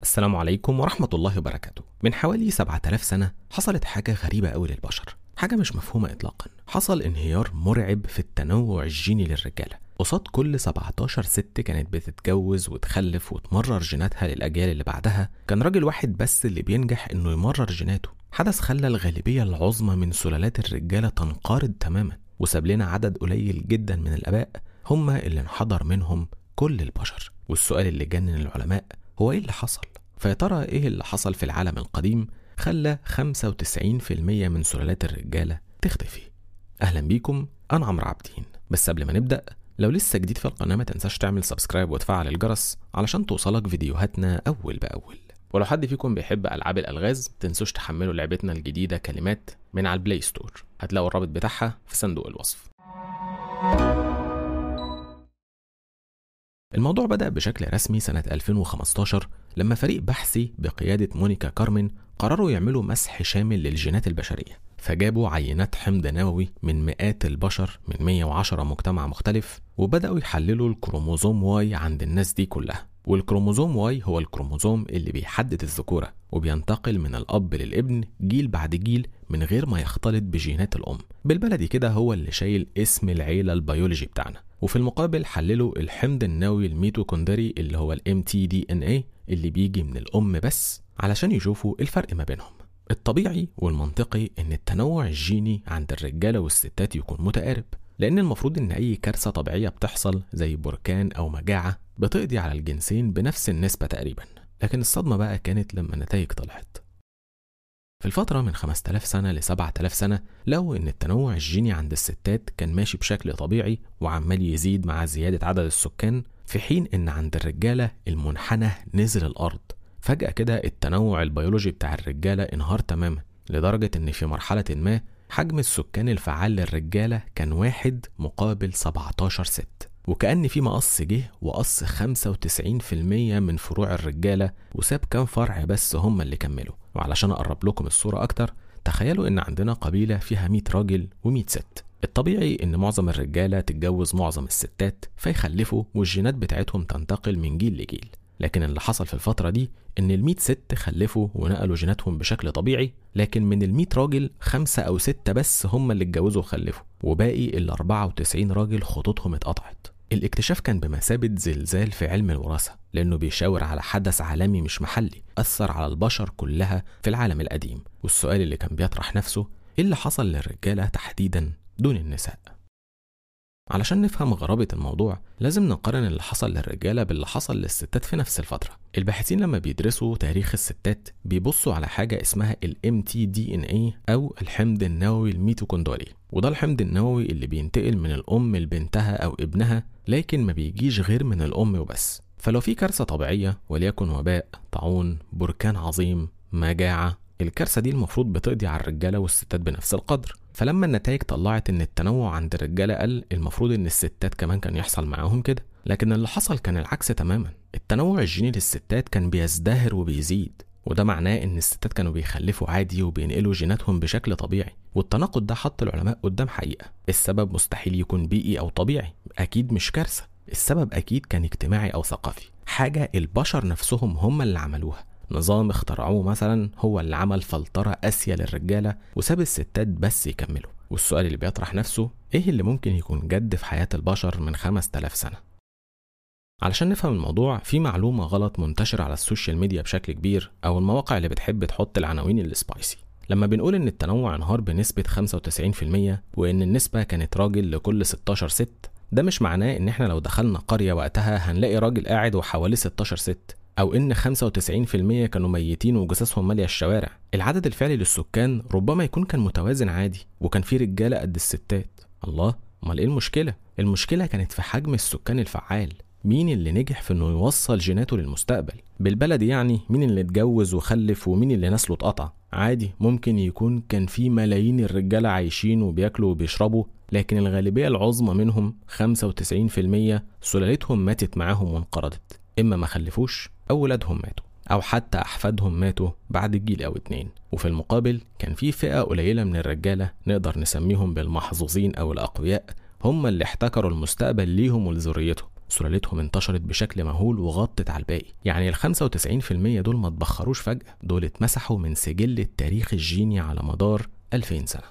السلام عليكم ورحمة الله وبركاته من حوالي 7000 سنة حصلت حاجة غريبة أوي للبشر حاجة مش مفهومة إطلاقا حصل انهيار مرعب في التنوع الجيني للرجالة قصاد كل 17 ست كانت بتتجوز وتخلف وتمرر جيناتها للأجيال اللي بعدها كان راجل واحد بس اللي بينجح إنه يمرر جيناته حدث خلى الغالبية العظمى من سلالات الرجالة تنقرض تماما وساب لنا عدد قليل جدا من الآباء هم اللي انحدر منهم كل البشر والسؤال اللي جنن العلماء هو ايه اللي حصل فيا ترى ايه اللي حصل في العالم القديم خلى 95% من سلالات الرجالة تختفي اهلا بيكم انا عمرو عابدين بس قبل ما نبدأ لو لسه جديد في القناة ما تنساش تعمل سبسكرايب وتفعل الجرس علشان توصلك فيديوهاتنا اول باول ولو حد فيكم بيحب العاب الالغاز تنسوش تحملوا لعبتنا الجديدة كلمات من على البلاي ستور هتلاقوا الرابط بتاعها في صندوق الوصف الموضوع بدأ بشكل رسمي سنة 2015 لما فريق بحثي بقيادة مونيكا كارمن قرروا يعملوا مسح شامل للجينات البشرية فجابوا عينات حمض نووي من مئات البشر من 110 مجتمع مختلف وبدأوا يحللوا الكروموزوم واي عند الناس دي كلها والكروموزوم واي هو الكروموزوم اللي بيحدد الذكورة وبينتقل من الأب للابن جيل بعد جيل من غير ما يختلط بجينات الأم بالبلدي كده هو اللي شايل اسم العيلة البيولوجي بتاعنا وفي المقابل حللوا الحمض النووي الميتوكوندري اللي هو الام تي دي ان اي اللي بيجي من الأم بس علشان يشوفوا الفرق ما بينهم الطبيعي والمنطقي ان التنوع الجيني عند الرجالة والستات يكون متقارب لأن المفروض إن أي كارثة طبيعية بتحصل زي بركان أو مجاعة بتقضي على الجنسين بنفس النسبة تقريبا لكن الصدمة بقى كانت لما النتائج طلعت في الفترة من 5000 سنة ل 7000 سنة لقوا إن التنوع الجيني عند الستات كان ماشي بشكل طبيعي وعمال يزيد مع زيادة عدد السكان في حين إن عند الرجالة المنحنى نزل الأرض فجأة كده التنوع البيولوجي بتاع الرجالة انهار تماما لدرجة إن في مرحلة ما حجم السكان الفعال للرجالة كان واحد مقابل 17 ست وكأن في مقص جه وقص 95% من فروع الرجالة وساب كام فرع بس هم اللي كملوا وعلشان أقرب لكم الصورة أكتر تخيلوا إن عندنا قبيلة فيها 100 راجل و100 ست الطبيعي إن معظم الرجالة تتجوز معظم الستات فيخلفوا والجينات بتاعتهم تنتقل من جيل لجيل لكن اللي حصل في الفترة دي إن الميت ست خلفوا ونقلوا جيناتهم بشكل طبيعي لكن من الميت راجل خمسة أو ستة بس هم اللي اتجوزوا وخلفوا وباقي ال 94 راجل خطوطهم اتقطعت الاكتشاف كان بمثابة زلزال في علم الوراثة لأنه بيشاور على حدث عالمي مش محلي أثر على البشر كلها في العالم القديم والسؤال اللي كان بيطرح نفسه إيه اللي حصل للرجالة تحديدا دون النساء علشان نفهم غرابة الموضوع لازم نقارن اللي حصل للرجالة باللي حصل للستات في نفس الفترة الباحثين لما بيدرسوا تاريخ الستات بيبصوا على حاجة اسمها ال mtDNA أو الحمض النووي الميتوكوندري وده الحمض النووي اللي بينتقل من الأم لبنتها أو ابنها لكن ما بيجيش غير من الأم وبس فلو في كارثة طبيعية وليكن وباء طاعون بركان عظيم مجاعة الكارثة دي المفروض بتقضي على الرجالة والستات بنفس القدر فلما النتائج طلعت ان التنوع عند الرجالة قل المفروض ان الستات كمان كان يحصل معاهم كده لكن اللي حصل كان العكس تماما التنوع الجيني للستات كان بيزدهر وبيزيد وده معناه ان الستات كانوا بيخلفوا عادي وبينقلوا جيناتهم بشكل طبيعي والتناقض ده حط العلماء قدام حقيقة السبب مستحيل يكون بيئي او طبيعي اكيد مش كارثة السبب اكيد كان اجتماعي او ثقافي حاجة البشر نفسهم هم اللي عملوها نظام اخترعوه مثلا هو اللي عمل فلترة قاسية للرجالة وساب الستات بس يكملوا والسؤال اللي بيطرح نفسه ايه اللي ممكن يكون جد في حياة البشر من 5000 سنة علشان نفهم الموضوع في معلومة غلط منتشرة على السوشيال ميديا بشكل كبير أو المواقع اللي بتحب تحط العناوين السبايسي لما بنقول إن التنوع انهار بنسبة 95% وإن النسبة كانت راجل لكل 16 ست ده مش معناه إن إحنا لو دخلنا قرية وقتها هنلاقي راجل قاعد وحواليه 16 ست أو إن 95% كانوا ميتين وجثثهم مالية الشوارع العدد الفعلي للسكان ربما يكون كان متوازن عادي وكان في رجالة قد الستات الله امال ايه المشكلة؟ المشكلة كانت في حجم السكان الفعال مين اللي نجح في انه يوصل جيناته للمستقبل بالبلدي يعني مين اللي اتجوز وخلف ومين اللي نسله اتقطع عادي ممكن يكون كان في ملايين الرجالة عايشين وبياكلوا وبيشربوا لكن الغالبية العظمى منهم 95% سلالتهم ماتت معاهم وانقرضت إما ما خلفوش أو ولادهم ماتوا أو حتى أحفادهم ماتوا بعد جيل أو اتنين وفي المقابل كان في فئة قليلة من الرجالة نقدر نسميهم بالمحظوظين أو الأقوياء هم اللي احتكروا المستقبل ليهم ولذريتهم سلالتهم انتشرت بشكل مهول وغطت على الباقي يعني ال 95% دول ما اتبخروش فجأة دول اتمسحوا من سجل التاريخ الجيني على مدار 2000 سنة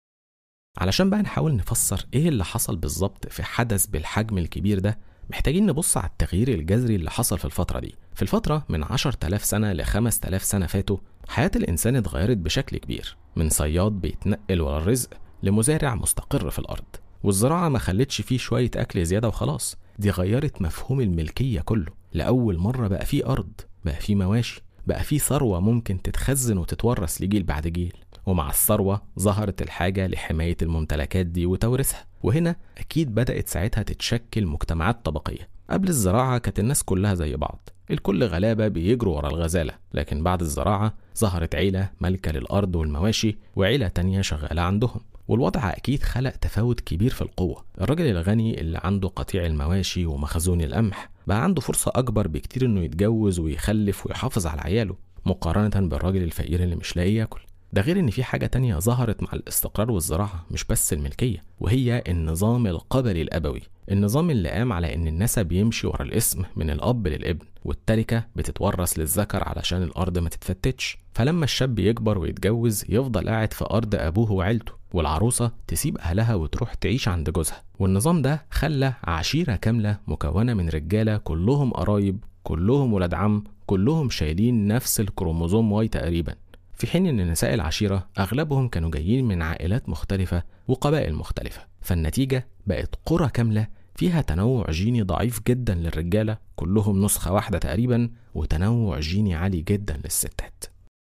علشان بقى نحاول نفسر ايه اللي حصل بالظبط في حدث بالحجم الكبير ده محتاجين نبص على التغيير الجذري اللي حصل في الفترة دي في الفترة من 10000 سنة ل 5000 سنة فاتوا حياة الإنسان اتغيرت بشكل كبير من صياد بيتنقل ورا الرزق لمزارع مستقر في الأرض والزراعة ما خلتش فيه شوية أكل زيادة وخلاص دي غيرت مفهوم الملكية كله لأول مرة بقى فيه أرض بقى فيه مواشي بقى فيه ثروة ممكن تتخزن وتتورث لجيل بعد جيل ومع الثروة ظهرت الحاجة لحماية الممتلكات دي وتوريثها وهنا أكيد بدأت ساعتها تتشكل مجتمعات طبقية قبل الزراعة كانت الناس كلها زي بعض الكل غلابة بيجروا ورا الغزالة لكن بعد الزراعة ظهرت عيلة مالكة للأرض والمواشي وعيلة تانية شغالة عندهم والوضع أكيد خلق تفاوت كبير في القوة الراجل الغني اللي عنده قطيع المواشي ومخزون القمح بقى عنده فرصة أكبر بكتير إنه يتجوز ويخلف ويحافظ على عياله مقارنة بالراجل الفقير اللي مش لاقي ياكل ده غير ان في حاجة تانية ظهرت مع الاستقرار والزراعة مش بس الملكية وهي النظام القبلي الأبوي النظام اللي قام على ان النسب يمشي ورا الاسم من الأب للابن والتركة بتتورث للذكر علشان الأرض ما تتفتتش فلما الشاب يكبر ويتجوز يفضل قاعد في أرض أبوه وعيلته والعروسة تسيب أهلها وتروح تعيش عند جوزها والنظام ده خلى عشيرة كاملة مكونة من رجالة كلهم قرايب كلهم ولاد عم كلهم شايلين نفس الكروموزوم واي تقريبا في حين ان نساء العشيره اغلبهم كانوا جايين من عائلات مختلفه وقبائل مختلفه فالنتيجه بقت قرى كامله فيها تنوع جيني ضعيف جدا للرجاله كلهم نسخه واحده تقريبا وتنوع جيني عالي جدا للستات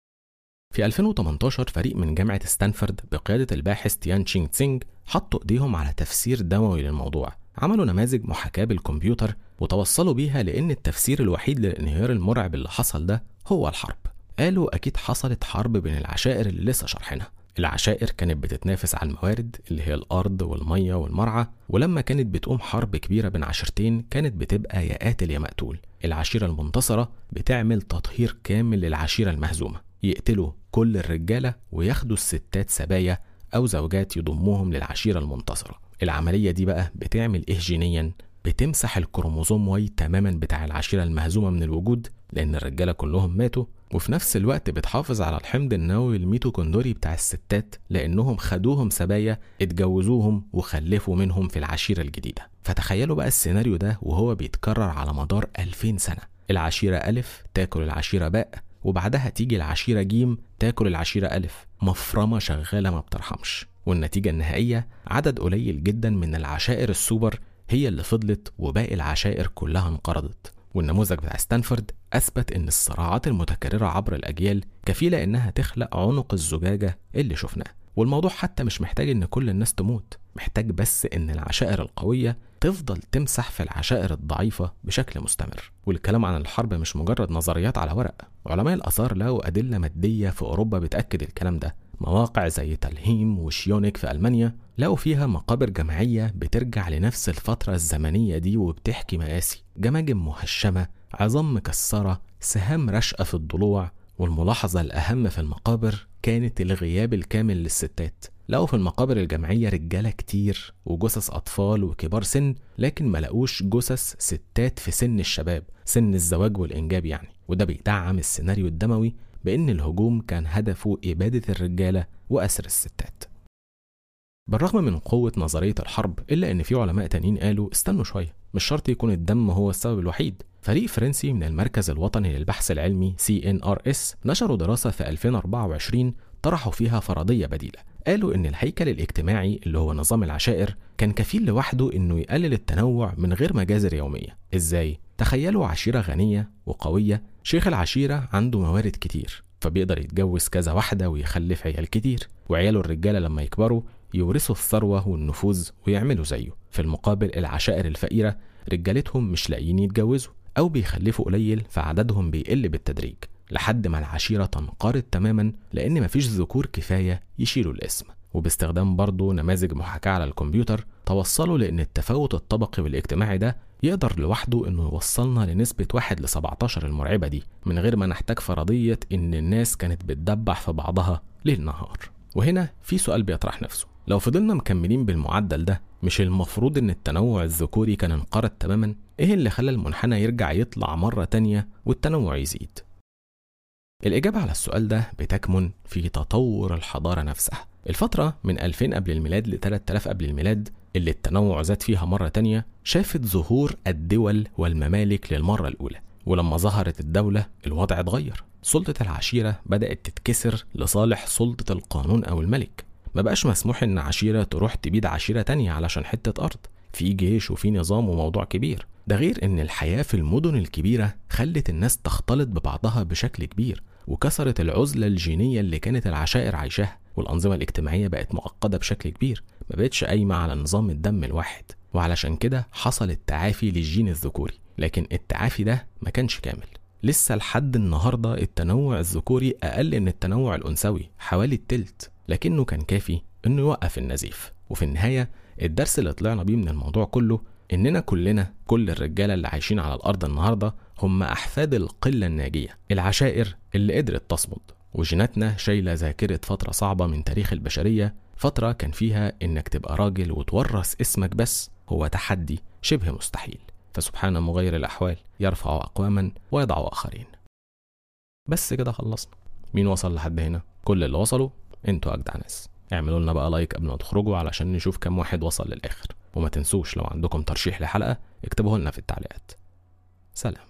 في 2018 فريق من جامعة ستانفورد بقيادة الباحث تيان تشينغ تسينج حطوا ايديهم على تفسير دموي للموضوع عملوا نماذج محاكاة بالكمبيوتر وتوصلوا بيها لأن التفسير الوحيد للانهيار المرعب اللي حصل ده هو الحرب قالوا أكيد حصلت حرب بين العشائر اللي لسه شارحينها العشائر كانت بتتنافس على الموارد اللي هي الأرض والمية والمرعى ولما كانت بتقوم حرب كبيرة بين عشيرتين كانت بتبقى يا قاتل يا مقتول العشيرة المنتصرة بتعمل تطهير كامل للعشيرة المهزومة يقتلوا كل الرجالة وياخدوا الستات سبايا أو زوجات يضموهم للعشيرة المنتصرة العملية دي بقى بتعمل إيه جينيا بتمسح الكروموزوم واي تماما بتاع العشيرة المهزومة من الوجود لأن الرجالة كلهم ماتوا وفي نفس الوقت بتحافظ على الحمض النووي الميتوكوندري بتاع الستات لأنهم خدوهم سبايا اتجوزوهم وخلفوا منهم في العشيرة الجديدة فتخيلوا بقى السيناريو ده وهو بيتكرر على مدار 2000 سنة العشيرة ألف تاكل العشيرة باء وبعدها تيجي العشيرة جيم تاكل العشيرة ألف مفرمة شغالة ما بترحمش والنتيجة النهائية عدد قليل جدا من العشائر السوبر هي اللي فضلت وباقي العشائر كلها انقرضت والنموذج بتاع ستانفورد أثبت إن الصراعات المتكررة عبر الأجيال كفيلة إنها تخلق عنق الزجاجة اللي شفناه والموضوع حتى مش محتاج إن كل الناس تموت محتاج بس إن العشائر القوية تفضل تمسح في العشائر الضعيفة بشكل مستمر والكلام عن الحرب مش مجرد نظريات على ورق علماء الآثار لقوا أدلة مادية في أوروبا بتأكد الكلام ده مواقع زي تلهيم وشيونيك في ألمانيا لقوا فيها مقابر جماعية بترجع لنفس الفترة الزمنية دي وبتحكي مآسي جماجم مهشمة عظام مكسرة سهام رشقة في الضلوع والملاحظة الأهم في المقابر كانت الغياب الكامل للستات لقوا في المقابر الجماعية رجالة كتير وجثث أطفال وكبار سن لكن ما لقوش جثث ستات في سن الشباب سن الزواج والإنجاب يعني وده بيدعم السيناريو الدموي بأن الهجوم كان هدفه إبادة الرجالة وأسر الستات بالرغم من قوة نظرية الحرب إلا إن في علماء تانيين قالوا استنوا شوية مش شرط يكون الدم هو السبب الوحيد فريق فرنسي من المركز الوطني للبحث العلمي CNRS نشروا دراسة في 2024 طرحوا فيها فرضية بديلة قالوا إن الهيكل الاجتماعي اللي هو نظام العشائر كان كفيل لوحده إنه يقلل التنوع من غير مجازر يومية إزاي؟ تخيلوا عشيرة غنية وقوية شيخ العشيرة عنده موارد كتير فبيقدر يتجوز كذا واحدة ويخلف عيال كتير وعياله الرجالة لما يكبروا يورثوا الثروة والنفوذ ويعملوا زيه في المقابل العشائر الفقيرة رجالتهم مش لاقيين يتجوزوا أو بيخلفوا قليل فعددهم بيقل بالتدريج لحد ما العشيرة تنقرض تماما لأن مفيش ذكور كفاية يشيلوا الاسم وباستخدام برضه نماذج محاكاة على الكمبيوتر توصلوا لأن التفاوت الطبقي والاجتماعي ده يقدر لوحده إنه يوصلنا لنسبة واحد ل 17 المرعبة دي من غير ما نحتاج فرضية إن الناس كانت بتدبح في بعضها ليل نهار وهنا في سؤال بيطرح نفسه لو فضلنا مكملين بالمعدل ده مش المفروض ان التنوع الذكوري كان انقرض تماما إيه اللي خلى المنحنى يرجع يطلع مرة تانية والتنوع يزيد؟ الإجابة على السؤال ده بتكمن في تطور الحضارة نفسها الفترة من 2000 قبل الميلاد ل 3000 قبل الميلاد اللي التنوع زاد فيها مرة تانية شافت ظهور الدول والممالك للمرة الأولى ولما ظهرت الدولة الوضع اتغير سلطة العشيرة بدأت تتكسر لصالح سلطة القانون أو الملك ما بقاش مسموح إن عشيرة تروح تبيد عشيرة تانية علشان حتة أرض في جيش وفي نظام وموضوع كبير ده غير إن الحياة في المدن الكبيرة خلت الناس تختلط ببعضها بشكل كبير وكسرت العزلة الجينية اللي كانت العشائر عايشاها والأنظمة الاجتماعية بقت معقدة بشكل كبير ما بقتش قايمة على نظام الدم الواحد وعلشان كده حصل التعافي للجين الذكوري لكن التعافي ده ما كانش كامل لسه لحد النهاردة التنوع الذكوري أقل من التنوع الأنثوي حوالي التلت لكنه كان كافي إنه يوقف النزيف وفي النهاية الدرس اللي طلعنا بيه من الموضوع كله إننا كلنا كل الرجالة اللي عايشين على الأرض النهاردة هم أحفاد القلة الناجية العشائر اللي قدرت تصمد وجيناتنا شايلة ذاكرة فترة صعبة من تاريخ البشرية فترة كان فيها إنك تبقى راجل وتورث اسمك بس هو تحدي شبه مستحيل فسبحان مغير الأحوال يرفع أقواما ويضع آخرين بس كده خلصنا مين وصل لحد هنا كل اللي وصلوا انتوا أجدع ناس اعملوا لنا بقى لايك قبل ما تخرجوا علشان نشوف كم واحد وصل للآخر وما تنسوش لو عندكم ترشيح لحلقة اكتبوه لنا في التعليقات سلام